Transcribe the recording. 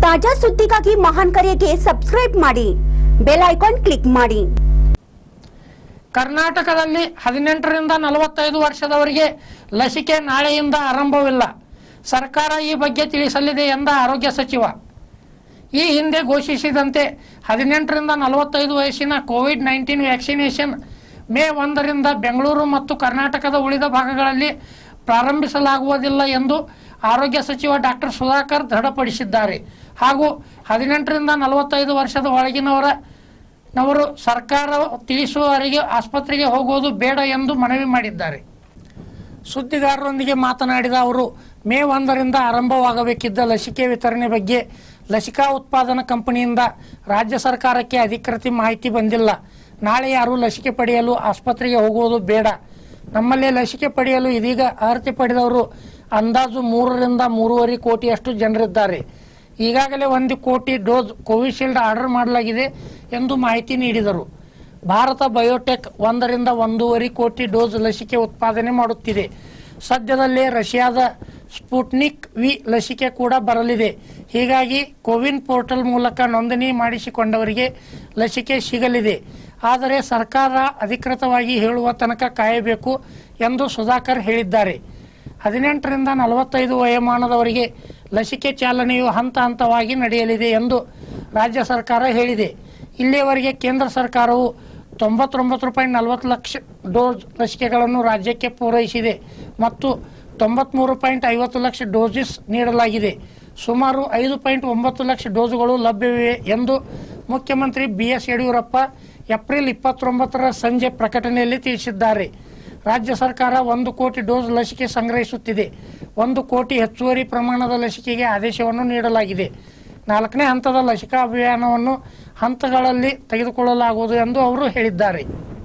ತಾಜಾ ಸುದ್ದಿಗಾಗಿ ಮಹಾನ್ ಕರೆಗೆ ಸಬ್ಸ್ಕ್ರೈಬ್ ಮಾಡಿ ಬೆಲ್ ಐಕಾನ್ ಕ್ಲಿಕ್ ಮಾಡಿ ಕರ್ನಾಟಕದಲ್ಲಿ ಹದಿನೆಂಟರಿಂದ ನಲವತ್ತೈದು ವರ್ಷದವರಿಗೆ ಲಸಿಕೆ ನಾಳೆಯಿಂದ ಆರಂಭವಿಲ್ಲ ಸರ್ಕಾರ ಈ ಬಗ್ಗೆ ತಿಳಿಸಲಿದೆ ಎಂದ ಆರೋಗ್ಯ ಸಚಿವ ಈ ಹಿಂದೆ ಘೋಷಿಸಿದಂತೆ ಹದಿನೆಂಟರಿಂದ ನಲವತ್ತೈದು ವಯಸ್ಸಿನ ಕೋವಿಡ್ ನೈನ್ಟೀನ್ ವ್ಯಾಕ್ಸಿನೇಷನ್ ಮೇ ಒಂದರಿಂದ ಬೆಂಗಳೂರು ಮತ್ತು ಕರ್ನಾಟಕದ ಉಳಿದ ಭಾಗಗಳಲ್ಲಿ ಪ್ರಾರಂಭಿಸಲಾಗುವುದಿಲ್ಲ ಎಂದು ಆರೋಗ್ಯ ಸಚಿವ ಡಾಕ್ಟರ್ ಸುಧಾಕರ್ ದೃಢಪಡಿಸಿದ್ದಾರೆ ಹಾಗೂ ಹದಿನೆಂಟರಿಂದ ನಲವತ್ತೈದು ವರ್ಷದ ಒಳಗಿನವರ ನವರು ಸರ್ಕಾರ ತಿಳಿಸುವವರೆಗೆ ಆಸ್ಪತ್ರೆಗೆ ಹೋಗುವುದು ಬೇಡ ಎಂದು ಮನವಿ ಮಾಡಿದ್ದಾರೆ ಸುದ್ದಿಗಾರರೊಂದಿಗೆ ಮಾತನಾಡಿದ ಅವರು ಮೇ ಒಂದರಿಂದ ಆರಂಭವಾಗಬೇಕಿದ್ದ ಲಸಿಕೆ ವಿತರಣೆ ಬಗ್ಗೆ ಲಸಿಕಾ ಉತ್ಪಾದನಾ ಕಂಪನಿಯಿಂದ ರಾಜ್ಯ ಸರ್ಕಾರಕ್ಕೆ ಅಧಿಕೃತ ಮಾಹಿತಿ ಬಂದಿಲ್ಲ ನಾಳೆ ಯಾರೂ ಲಸಿಕೆ ಪಡೆಯಲು ಆಸ್ಪತ್ರೆಗೆ ಹೋಗುವುದು ಬೇಡ ನಮ್ಮಲ್ಲಿ ಲಸಿಕೆ ಪಡೆಯಲು ಇದೀಗ ಅರ್ಹತೆ ಪಡೆದವರು ಅಂದಾಜು ಮೂರರಿಂದ ಮೂರುವರೆ ಕೋಟಿಯಷ್ಟು ಜನರಿದ್ದಾರೆ ಈಗಾಗಲೇ ಒಂದು ಕೋಟಿ ಡೋಸ್ ಕೋವಿಶೀಲ್ಡ್ ಆರ್ಡರ್ ಮಾಡಲಾಗಿದೆ ಎಂದು ಮಾಹಿತಿ ನೀಡಿದರು ಭಾರತ ಬಯೋಟೆಕ್ ಒಂದರಿಂದ ಒಂದೂವರೆ ಕೋಟಿ ಡೋಸ್ ಲಸಿಕೆ ಉತ್ಪಾದನೆ ಮಾಡುತ್ತಿದೆ ಸದ್ಯದಲ್ಲೇ ರಷ್ಯಾದ ಸ್ಪುಟ್ನಿಕ್ ವಿ ಲಸಿಕೆ ಕೂಡ ಬರಲಿದೆ ಹೀಗಾಗಿ ಕೋವಿನ್ ಪೋರ್ಟಲ್ ಮೂಲಕ ನೋಂದಣಿ ಮಾಡಿಸಿಕೊಂಡವರಿಗೆ ಲಸಿಕೆ ಸಿಗಲಿದೆ ಆದರೆ ಸರ್ಕಾರ ಅಧಿಕೃತವಾಗಿ ಹೇಳುವ ತನಕ ಕಾಯಬೇಕು ಎಂದು ಸುಧಾಕರ್ ಹೇಳಿದ್ದಾರೆ ಹದಿನೆಂಟರಿಂದ ನಲವತ್ತೈದು ವಯೋಮಾನದವರಿಗೆ ಲಸಿಕೆ ಚಾಲನೆಯು ಹಂತ ಹಂತವಾಗಿ ನಡೆಯಲಿದೆ ಎಂದು ರಾಜ್ಯ ಸರ್ಕಾರ ಹೇಳಿದೆ ಇಲ್ಲಿಯವರೆಗೆ ಕೇಂದ್ರ ಸರ್ಕಾರವು ತೊಂಬತ್ತೊಂಬತ್ತು ರೂಪಾಯಿ ನಲವತ್ತು ಲಕ್ಷ ಡೋಸ್ ಲಸಿಕೆಗಳನ್ನು ರಾಜ್ಯಕ್ಕೆ ಪೂರೈಸಿದೆ ಮತ್ತು ತೊಂಬತ್ತ್ಮೂರು ಪಾಯಿಂಟ್ ಐವತ್ತು ಲಕ್ಷ ಡೋಸಸ್ ನೀಡಲಾಗಿದೆ ಸುಮಾರು ಐದು ಪಾಯಿಂಟ್ ಒಂಬತ್ತು ಲಕ್ಷ ಡೋಸ್ಗಳು ಲಭ್ಯವಿವೆ ಎಂದು ಮುಖ್ಯಮಂತ್ರಿ ಬಿ ಎಸ್ ಯಡಿಯೂರಪ್ಪ ಏಪ್ರಿಲ್ ಇಪ್ಪತ್ತೊಂಬತ್ತರ ಸಂಜೆ ಪ್ರಕಟಣೆಯಲ್ಲಿ ತಿಳಿಸಿದ್ದಾರೆ ರಾಜ್ಯ ಸರ್ಕಾರ ಒಂದು ಕೋಟಿ ಡೋಸ್ ಲಸಿಕೆ ಸಂಗ್ರಹಿಸುತ್ತಿದೆ ಒಂದು ಕೋಟಿ ಹೆಚ್ಚುವರಿ ಪ್ರಮಾಣದ ಲಸಿಕೆಗೆ ಆದೇಶವನ್ನು ನೀಡಲಾಗಿದೆ ನಾಲ್ಕನೇ ಹಂತದ ಲಸಿಕಾ ಅಭಿಯಾನವನ್ನು ಹಂತಗಳಲ್ಲಿ ತೆಗೆದುಕೊಳ್ಳಲಾಗುವುದು ಎಂದು ಅವರು ಹೇಳಿದ್ದಾರೆ